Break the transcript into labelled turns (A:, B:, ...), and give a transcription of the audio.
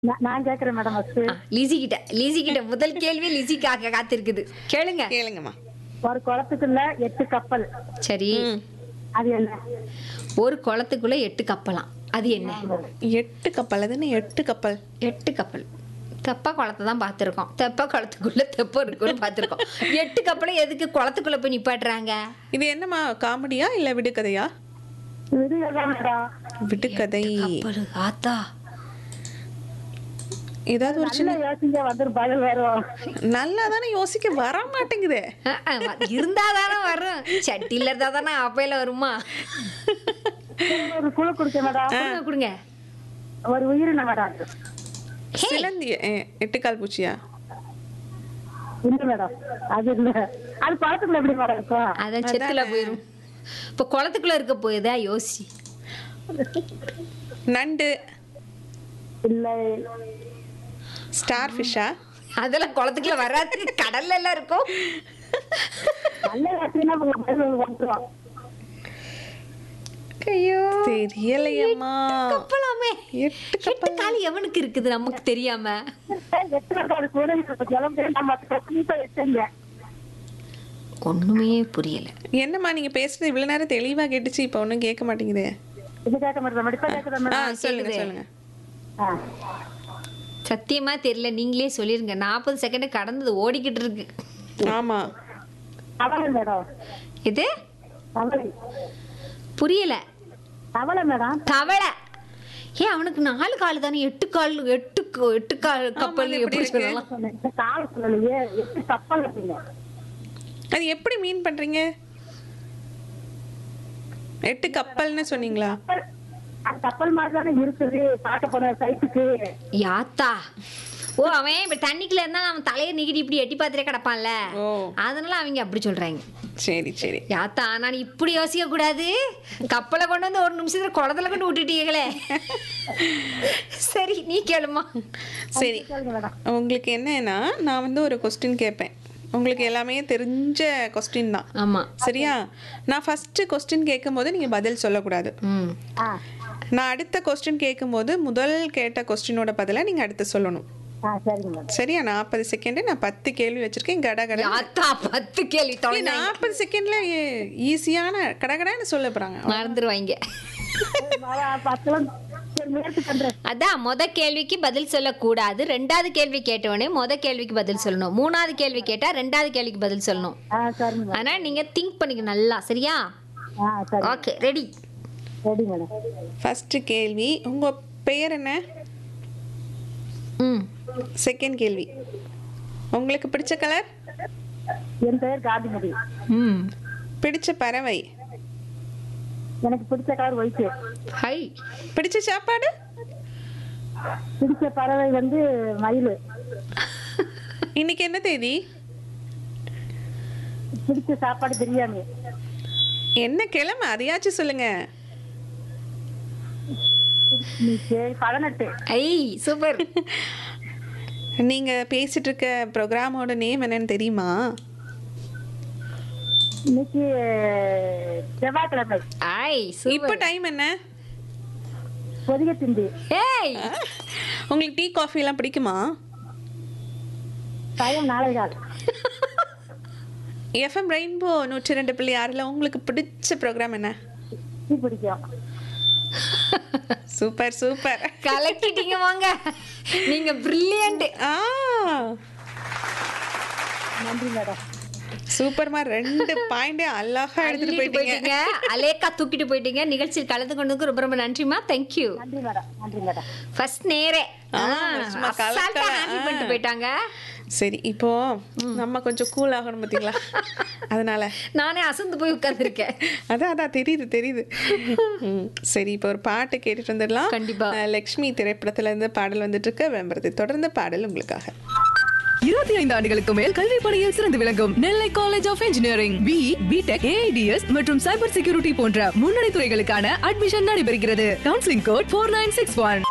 A: நான் நான் கேக்குறேன் மேடம் ஃபர்ஸ்ட்
B: ஆ, லிசி கிட்ட லிசி கிட்ட முதல் கேள்வி லிசிக்காக காத்திருக்குது கேளுங்க
C: கேளுங்கம்மா
A: ஒரு குளத்துக்குள்ள எட்டு கப்பல்
B: சரி
C: ம்.
A: அது என்ன
B: ஒரு குளத்துக்குள்ள எட்டு கப்பலாம் அது என்ன
C: எட்டு கப்பல் அது என்ன எட்டு கப்பல்
B: எட்டு கப்பல் தெப்ப குளத்தை தான் பார்த்துருக்கோம் தெப்ப குளத்துக்குள்ள தெப்பம் இருக்குன்னு பார்த்துருக்கோம் எட்டு கப்பலை எதுக்கு குளத்துக்குள்ள போய் நிப்பாட்டுறாங்க
C: இது என்னம்மா காமெடியா இல்ல விடுகதையா
A: இது எல்லாம் மேடம்
C: விடுகதை
B: கப்பல் ஆத்தா
C: ஏதாவது ஒரு
A: நல்ல யோசிங்க வந்துரும் பதில் வரும்
C: நல்லா தானே யோசிக்க வர மாட்டேங்குதே
B: அஹ், அஹ், வ- இருந்தா தானே வரும் சட்டியில் இருந்தா தானே அப்பையில வருமா
A: ஒரு குழு கொடுக்க மேடம்
B: கொடுங்க, கொடுங்க
A: ஒரு உயிரின மேடம்
C: சிலந்தி எ- எட்டுக்கால் பூச்சியா
A: இல்ல மேடம் அது இல்ல அது குளத்துக்குள்ள எப்படி மேடம் இருக்கும்
B: அதான் செத்துல போயிரும் இப்ப குளத்துக்குள்ள இருக்க போயுதா யோசி
C: நண்டு
A: இல்ல
C: ஸ்டார் ஃபிஷ்ஷா
B: அதெல்லாம் குளத்துக்குள்ள வராது கடல்ல எல்லாம் இருக்கும்
A: நல்ல யோசினா உங்களுக்கு பதில் வந்துரும்
B: ஐயோ
C: தெரியலையம்மா
B: கப்பலாமே
C: எட்டு
B: எட்டு கால் எவனுக்கு இருக்குது நமக்கு தெரியாம
A: எத்தனை மேடம் கூட கிளம்பி நம்ம கண்டிப்பா வச்சுங்க
B: ஒண்ணுமே புரியல
C: என்னம்மா நீங்க பேசுறது இவ்வளவு நேரம் தெளிவா கேட்டுச்சு இப்ப ஒண்ணும் கேட்க மாட்டேங்குதே
A: இது கேட்க மேடம் இப்ப கேட்குறேன்
C: ஆ
A: மேடம்
C: சொல்லுங்க
B: கேக்குது.
C: சொல்லுங்க
A: ஆ.
B: சத்தியமா தெரியல நீங்களே சொல்லிருங்க நாற்பது செகண்ட் கடந்தது ஓடிக்கிட்டு இருக்கு
C: ஆமா
A: தவளை மேடம்
B: இது
A: தவளை
B: புரியல
A: தவளை மேடம்
B: தவளை ஏன் அவனுக்கு நாலு கால் தானே எட்டு கால் எட்டு க- எட்டு கால் கப்பல்
C: அது எப்படி
B: எப்படி
C: இருக்கு?
B: சொல்லலாம்
A: சொன்னேன். இந்த காலத்துலயே எட்டு கப்பல் இருக்குங்க
C: அது எப்படி மீன் பண்றீங்க எட்டு கப்பல்னு சொன்னீங்களா
A: கப்பல் அந்த கப்பல் மாதிரி தானே இருக்குது பார்க்க போன சைட்டுக்கு
B: யாத்தா ஓ அவன் இப்ப தண்ணிக்குள்ள இருந்தா அவன் தலையை நீக்கிட்டு இப்படி எட்டி பார்த்துட்டே கிடப்பான்ல
C: ஓ
B: அதனால அவங்க அப்படி சொல்றாங்க
C: சரி சரி
B: யாத்தா நான் இப்படி யோசிக்க கூடாது கப்பலை கொண்டு வந்து ஒரு நிமிஷத்துல குளத்துல கொண்டு விட்டுட்டீங்களே சரி நீ கேளுமா
C: சரி
A: சொல்லுங்க மேடம்
C: உங்களுக்கு என்னன்னா நான் வந்து ஒரு கொஸ்டின் கேட்பேன் உங்களுக்கு எல்லாமே தெரிஞ்ச கொஸ்டின் தான்
B: ஆமா
C: சரியா நான் ஃபர்ஸ்ட் கொஸ்டின் கேட்கும்போது நீங்க பதில் சொல்லக்கூடாது
B: ம்
A: ஆ
C: நான் அடுத்த கொஸ்டின் கேட்கும்போது முதல் கேட்ட கொஸ்டினோட பதிலை நீங்க அடுத்து சொல்லணும்
A: ஆ சரிங்க மேடம்
C: சரியா நாற்பது செகண்ட் நான் பத்து கேள்வி வச்சிருக்கேன் கட கட
B: யாத்தா பத்து கேள்வி தொலை
C: நாற்பது செகண்ட்ல ஈஸியான கடகடன்னு சொல்ல போறாங்க
B: மறந்துருவாங்க
A: பத்துலாம் சரி முயற்சி பண்றேன்
B: அதான் முத கேள்விக்கு பதில் சொல்லக்கூடாது ரெண்டாவது கேள்வி கேட்டவொடனே முத கேள்விக்கு பதில் சொல்லணும் மூணாவது கேள்வி கேட்டா ரெண்டாவது கேள்விக்கு பதில் சொல்லணும்
A: ஆ சரிங்க மேடம்
B: ஆனா நீங்க திங்க் பண்ணிக்க நல்லா சரியா
A: ஆ சரி
B: okay ready
A: ready madam
C: first கேள்வி உங்க பெயர் என்ன
B: ம்
C: செகண்ட் கேள்வி உங்களுக்கு பிடிச்ச கலர்
A: என் பெயர் காந்திமதி
B: ம்
C: பிடிச்ச பறவை
A: எனக்கு பிடிச்ச கலர் ஒயிட்டு
B: ஹை
C: பிடிச்ச சாப்பாடு
A: பிடிச்ச பறவை வந்து மயில்
C: இன்னைக்கு என்ன தேதி
A: பிடிச்ச சாப்பாடு பிரியாணி
C: என்ன கிழமை அதையாச்சும் சொல்லுங்க
A: இன்னைக்கு பதினெட்டு
B: ஐ சூப்பர்
C: நீங்க பேசிட்டு இருக்க ப்ரோக்ராமோட நேம் என்னன்னு தெரியுமா
A: இன்னைக்கு செவ்வாய்க்கிழமை
B: ஐ
C: இப்போ
B: சூப்பர்
C: டைம் என்ன
A: பொதிகை திண்டி
B: ஏய்
C: உங்களுக்கு டீ காஃபி எல்லாம் பிடிக்குமா
A: டைம் நாளை கால்
C: எஃப்எம் ரெயின்போ நூற்றி ரெண்டு புள்ளி ஆறில் உங்களுக்கு பிடிச்ச ப்ரோக்ராம் என்ன
A: டீ பிடிக்கும்
C: சூப்பர் சூப்பர்
B: கலக்கிட்டீங்க வாங்க நீங்க பிரில்லியன்ட்
C: ஆ
A: நன்றி மேடம்
C: சூப்பர்மா ரெண்டு பாயிண்டே அழகா எடுத்துட்டு
B: அள்ளிட்டு
C: போயிட்டீங்க
B: போயிட்டீங்க அலேக்கா தூக்கிட்டு போயிட்டீங்க நிகழ்ச்சியில் கலந்து கொண்டதுக்கு ரொம்ப ரொம்ப நன்றிமா தேங்க்யூ
A: நன்றி மேடம் நன்றி மேடம்
B: ஃபர்ஸ்ட் நேரே
C: ஆ, சும்மா கலக்கல.
B: ஹேண்டில் பண்ணிட்டு போயிட்டாங்க
C: சரி இப்போ நம்ம கொஞ்சம் கூல் ஆகணும் பார்த்தீங்களா அதனால
B: நானே அசந்து போய் உட்கார்ந்துருக்கேன்
C: அதான் அதான் தெரியுது தெரியுது ம், சரி இப்போ ஒரு பாட்டு கேட்டுட்டு வந்துடலாம்
B: கண்டிப்பா.
C: அஹ், லக்ஷ்மி திரைப்படத்துல இருந்து பாடல் வந்துட்டு இருக்கு விளம்பரத்தை தொடர்ந்து பாடல் உங்களுக்காக
D: இருபத்தி ஐந்து ஆண்டுகளுக்கு மேல் கல்வி பணியில் சிறந்து விளங்கும் Nellai college of engineering B BTech AI DS மற்றும் சைபர் செக்யூரிட்டி போன்ற முன்னணி துறைகளுக்கான அட்மிஷன் நடைபெறுகிறது counselling code four nine six one